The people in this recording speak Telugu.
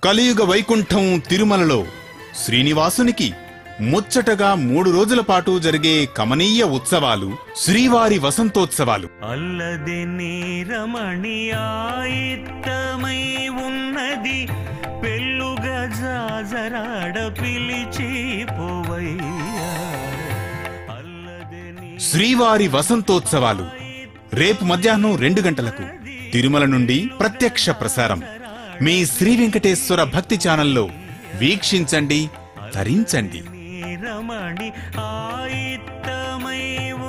కలియుగ వైకుంఠం తిరుమలలో శ్రీనివాసునికి ముచ్చటగా మూడు రోజుల పాటు జరిగే కమనీయ ఉత్సవాలు శ్రీవారి వసంతోత్సవాలు అల్లది నీరమణి ఆయిత్తమై ఉన్నది పెళ్ళుగా జాజరాడ పిలిచి పోవయ్యా అల్లది నీ శ్రీవారి వసంతోత్సవాలు రేపు మధ్యాహ్నం రెండు గంటలకు తిరుమల నుండి ప్రత్యక్ష ప్రసారం మీ శ్రీ వెంకటేశ్వర భక్తి ఛానల్లో వీక్షించండి తరించండి నీరమణి ఆయిత్తమై